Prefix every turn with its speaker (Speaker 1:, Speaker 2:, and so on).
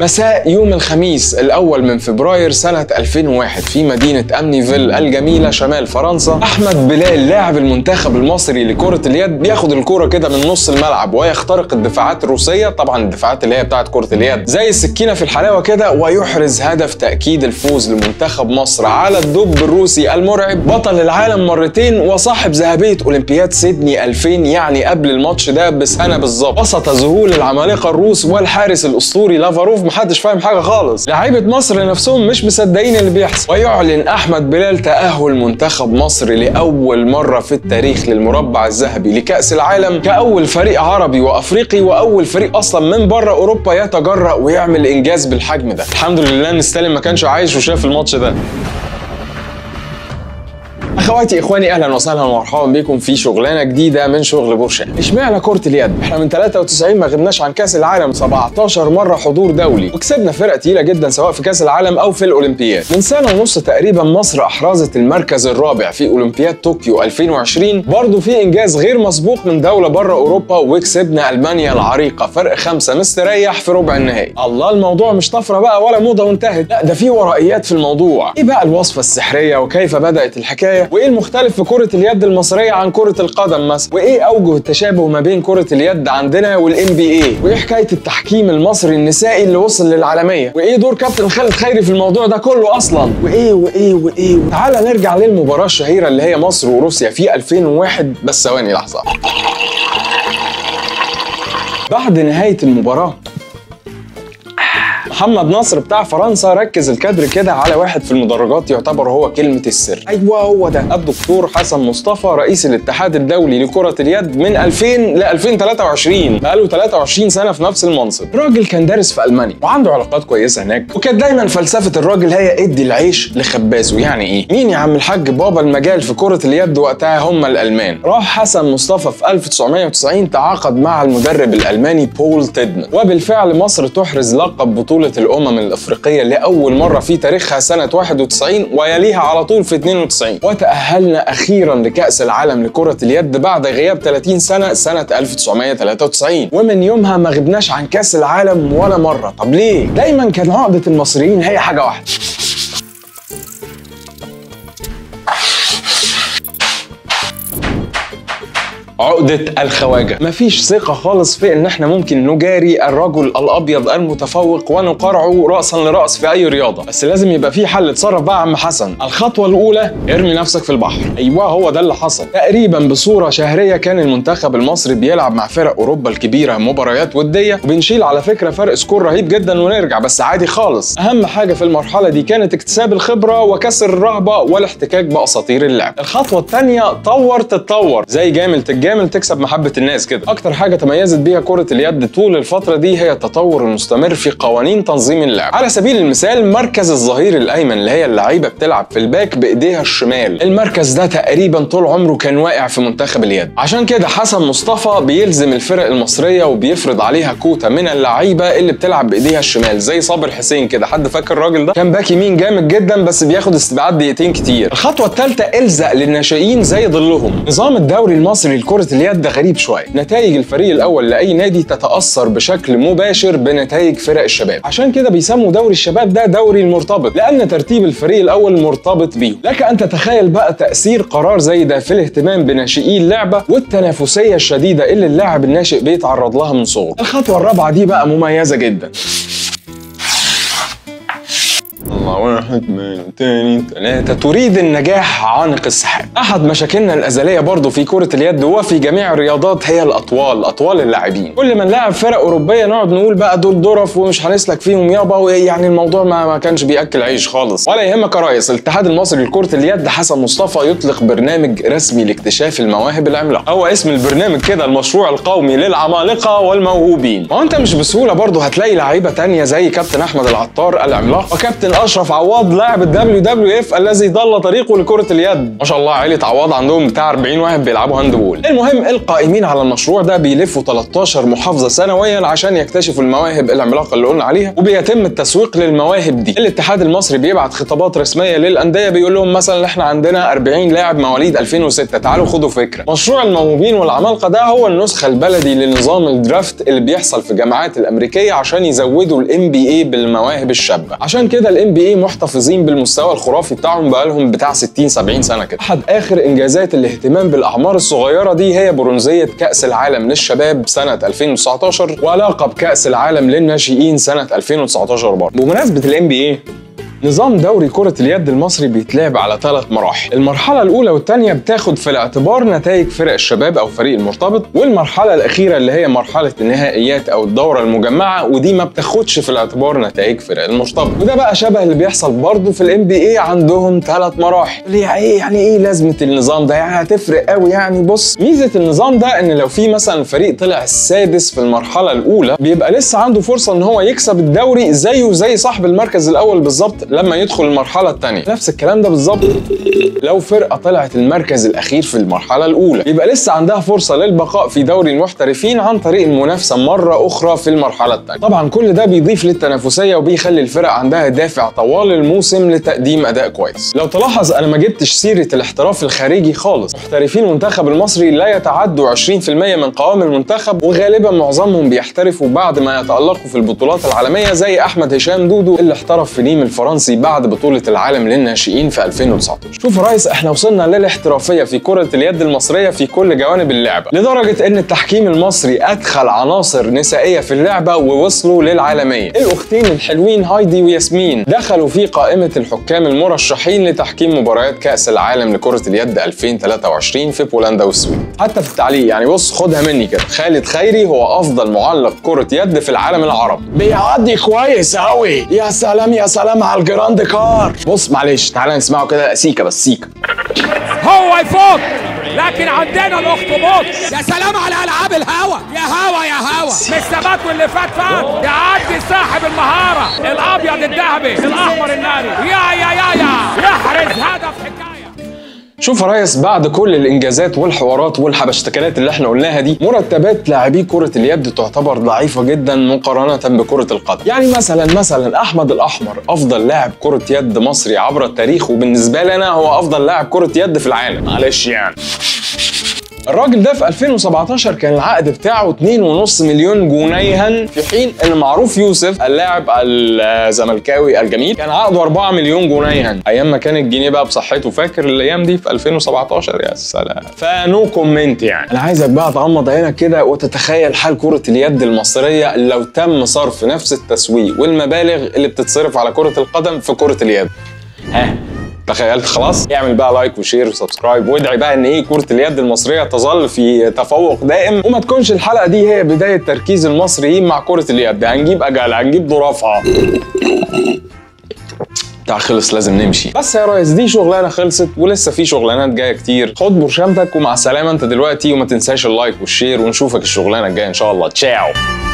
Speaker 1: مساء يوم الخميس الأول من فبراير سنة 2001 في مدينة أمنيفيل الجميلة شمال فرنسا أحمد بلال لاعب المنتخب المصري لكرة اليد بياخد الكرة كده من نص الملعب ويخترق الدفاعات الروسية طبعا الدفاعات اللي هي بتاعت كرة اليد زي السكينة في الحلاوة كده ويحرز هدف تأكيد الفوز لمنتخب مصر على الدب الروسي المرعب بطل العالم مرتين وصاحب ذهبية أولمبياد سيدني 2000 يعني قبل الماتش ده بسنة بالظبط وسط ذهول العمالقة الروس والحارس الأسطوري لافاروف محدش فاهم حاجة خالص لعيبة مصر نفسهم مش مصدقين اللي بيحصل ويعلن أحمد بلال تأهل منتخب مصر لأول مرة في التاريخ للمربع الذهبي لكأس العالم كأول فريق عربي وأفريقي وأول فريق أصلا من بره أوروبا يتجرأ ويعمل إنجاز بالحجم ده الحمد لله إن ستالين ما كانش عايش وشاف الماتش ده اخواتي اخواني اهلا وسهلا ومرحبا بكم في شغلانه جديده من شغل بورشا اشمعنى كره اليد احنا من 93 ما غبناش عن كاس العالم 17 مره حضور دولي وكسبنا فرق تقيله جدا سواء في كاس العالم او في الاولمبياد من سنه ونص تقريبا مصر احرزت المركز الرابع في اولمبياد طوكيو 2020 برضه في انجاز غير مسبوق من دوله بره اوروبا وكسبنا المانيا العريقه فرق خمسه مستريح في ربع النهائي الله الموضوع مش طفره بقى ولا موضه وانتهت لا ده في ورائيات في الموضوع ايه بقى الوصفه السحريه وكيف بدات الحكايه وايه المختلف في كرة اليد المصرية عن كرة القدم مثلا وايه اوجه التشابه ما بين كرة اليد عندنا والام بي اي وايه حكاية التحكيم المصري النسائي اللي وصل للعالمية وايه دور كابتن خالد خيري في الموضوع ده كله اصلا وايه وايه وايه تعالى نرجع للمباراة الشهيرة اللي هي مصر وروسيا في 2001 بس ثواني لحظة بعد نهاية المباراة محمد نصر بتاع فرنسا ركز الكادر كده على واحد في المدرجات يعتبر هو كلمة السر أيوة هو ده الدكتور حسن مصطفى رئيس الاتحاد الدولي لكرة اليد من 2000 ل 2023 بقاله 23 سنة في نفس المنصب الراجل كان دارس في ألمانيا وعنده علاقات كويسة هناك وكانت دايما فلسفة الراجل هي ادي العيش لخبازه يعني ايه مين يا عم الحاج بابا المجال في كرة اليد وقتها هم الألمان راح حسن مصطفى في 1990 تعاقد مع المدرب الألماني بول تيدمان وبالفعل مصر تحرز لقب بطولة بطولة الأمم الأفريقية لأول مرة في تاريخها سنة 91 ويليها على طول في 92 وتأهلنا أخيرا لكأس العالم لكرة اليد بعد غياب 30 سنة سنة 1993 ومن يومها ما غبناش عن كأس العالم ولا مرة طب ليه؟ دايما كان عقدة المصريين هي حاجة واحدة عقدة الخواجة مفيش ثقة خالص في ان احنا ممكن نجاري الرجل الابيض المتفوق ونقارعه رأسا لرأس في اي رياضة بس لازم يبقى في حل اتصرف بقى عم حسن الخطوة الاولى ارمي نفسك في البحر ايوه هو ده اللي حصل تقريبا بصورة شهرية كان المنتخب المصري بيلعب مع فرق اوروبا الكبيرة مباريات ودية وبنشيل على فكرة فرق سكور رهيب جدا ونرجع بس عادي خالص اهم حاجة في المرحلة دي كانت اكتساب الخبرة وكسر الرهبة والاحتكاك باساطير اللعب الخطوة الثانية طور تتطور زي جامل تتجامل جامل تكسب محبة الناس كده أكتر حاجة تميزت بيها كرة اليد طول الفترة دي هي التطور المستمر في قوانين تنظيم اللعب على سبيل المثال مركز الظهير الأيمن اللي هي اللعيبة بتلعب في الباك بإيديها الشمال المركز ده تقريبا طول عمره كان واقع في منتخب اليد عشان كده حسن مصطفى بيلزم الفرق المصرية وبيفرض عليها كوتا من اللعيبة اللي بتلعب بإيديها الشمال زي صابر حسين كده حد فاكر الراجل ده كان باك يمين جامد جدا بس بياخد استبعاد دقيقتين كتير الخطوة الثالثة الزق للناشئين زي ظلهم نظام الدوري المصري لكرة اليد ده غريب شويه نتائج الفريق الاول لاي نادي تتاثر بشكل مباشر بنتائج فرق الشباب عشان كده بيسموا دوري الشباب ده دوري المرتبط لان ترتيب الفريق الاول مرتبط بيهم لك ان تتخيل بقى تاثير قرار زي ده في الاهتمام بناشئي اللعبه والتنافسيه الشديده اللي اللاعب الناشئ بيتعرض لها من صغره الخطوه الرابعه دي بقى مميزه جدا الله واحد اثنين تاني ثلاثة تريد النجاح عانق السحاب أحد مشاكلنا الأزلية برضو في كرة اليد وفي جميع الرياضات هي الأطوال أطوال اللاعبين كل ما نلاعب فرق أوروبية نقعد نقول بقى دول ظرف ومش هنسلك فيهم يابا يعني الموضوع ما, ما كانش بيأكل عيش خالص ولا يهمك يا ريس الاتحاد المصري لكرة اليد حسن مصطفى يطلق برنامج رسمي لاكتشاف المواهب العملاقة هو اسم البرنامج كده المشروع القومي للعمالقة والموهوبين وانت مش بسهولة برضو هتلاقي لعيبة تانية زي كابتن أحمد العطار العملاق وكابتن أشرف عواد عوض لاعب الدبليو دبليو اف الذي ضل طريقه لكره اليد ما شاء الله عيله عوض عندهم بتاع 40 واحد بيلعبوا هاند بول المهم القائمين على المشروع ده بيلفوا 13 محافظه سنويا عشان يكتشفوا المواهب العملاقه اللي قلنا عليها وبيتم التسويق للمواهب دي الاتحاد المصري بيبعت خطابات رسميه للانديه بيقول لهم مثلا احنا عندنا 40 لاعب مواليد 2006 تعالوا خدوا فكره مشروع الموهوبين والعمالقه ده هو النسخه البلدي لنظام الدرافت اللي بيحصل في الجامعات الامريكيه عشان يزودوا الام بي اي بالمواهب الشابه عشان كده الام بي اي محتفظين بالمستوى الخرافي بتاعهم بقالهم بتاع 60 70 سنه كده احد اخر انجازات الاهتمام بالاعمار الصغيره دي هي برونزيه كاس العالم للشباب سنه 2019 ولقب كاس العالم للناشئين سنه 2019 برضه بمناسبه الام بي اي نظام دوري كرة اليد المصري بيتلعب على ثلاث مراحل، المرحلة الأولى والثانية بتاخد في الاعتبار نتائج فرق الشباب أو فريق المرتبط، والمرحلة الأخيرة اللي هي مرحلة النهائيات أو الدورة المجمعة ودي ما بتاخدش في الاعتبار نتائج فرق المرتبط، وده بقى شبه اللي بيحصل برضه في الام بي اي عندهم ثلاث مراحل، يعني ايه يعني ايه لازمة النظام ده؟ يعني هتفرق قوي يعني بص، ميزة النظام ده إن لو في مثلا فريق طلع السادس في المرحلة الأولى بيبقى لسه عنده فرصة إن هو يكسب الدوري زيه زي صاحب المركز الأول بالظبط لما يدخل المرحله الثانيه نفس الكلام ده بالظبط لو فرقه طلعت المركز الاخير في المرحله الاولى يبقى لسه عندها فرصه للبقاء في دوري المحترفين عن طريق المنافسه مره اخرى في المرحله الثانيه طبعا كل ده بيضيف للتنافسيه وبيخلي الفرق عندها دافع طوال الموسم لتقديم اداء كويس لو تلاحظ انا ما جبتش سيره الاحتراف الخارجي خالص محترفين المنتخب المصري لا يتعدوا 20% من قوام المنتخب وغالبا معظمهم بيحترفوا بعد ما يتالقوا في البطولات العالميه زي احمد هشام دودو اللي احترف في نيم الفرنسي بعد بطولة العالم للناشئين في 2019 شوف يا ريس احنا وصلنا للاحترافية في كرة اليد المصرية في كل جوانب اللعبة لدرجة ان التحكيم المصري ادخل عناصر نسائية في اللعبة ووصلوا للعالمية الاختين الحلوين هايدي وياسمين دخلوا في قائمة الحكام المرشحين لتحكيم مباريات كأس العالم لكرة اليد 2023 في بولندا والسويد حتى في التعليق يعني بص خدها مني كده خالد خيري هو افضل معلق كرة يد في العالم العربي
Speaker 2: بيعدي كويس قوي يا سلام يا سلام على الجراند كار
Speaker 1: بص معلش تعالى نسمعه كده سيكا بس سيكا
Speaker 3: هو يفوت لكن عندنا الاخطبوط يا سلام على العاب الهوا يا هوا يا هوا مش ثبات واللي فات فات يعدي صاحب المهاره الابيض الذهبي الاحمر الناري يا يا يا يا يحرز هدف حكايه
Speaker 1: شوف يا ريس بعد كل الانجازات والحوارات والحبشتكنات اللي احنا قلناها دي مرتبات لاعبي كره اليد تعتبر ضعيفه جدا مقارنه بكره القدم يعني مثلا مثلا احمد الاحمر افضل لاعب كره يد مصري عبر التاريخ وبالنسبه لي انا هو افضل لاعب كره يد في العالم معلش يعني الراجل ده في 2017 كان العقد بتاعه 2.5 مليون جنيها في حين ان معروف يوسف اللاعب الزملكاوي الجميل كان عقده 4 مليون جنيها ايام ما كان الجنيه بقى بصحته فاكر الايام دي في 2017 يا سلام فنو كومنت يعني انا عايزك بقى تغمض عينك كده وتتخيل حال كرة اليد المصرية لو تم صرف نفس التسويق والمبالغ اللي بتتصرف على كرة القدم في كرة اليد ها تخيلت خلاص اعمل بقى لايك وشير وسبسكرايب وادعي بقى ان ايه كره اليد المصريه تظل في تفوق دائم وما تكونش الحلقه دي هي بدايه تركيز المصريين مع كره اليد هنجيب اجل هنجيب ظرافها بتاع خلص لازم نمشي بس يا ريس دي شغلانه خلصت ولسه في شغلانات جايه كتير خد برشامتك ومع السلامه انت دلوقتي وما تنساش اللايك والشير ونشوفك الشغلانه الجايه ان شاء الله تشاو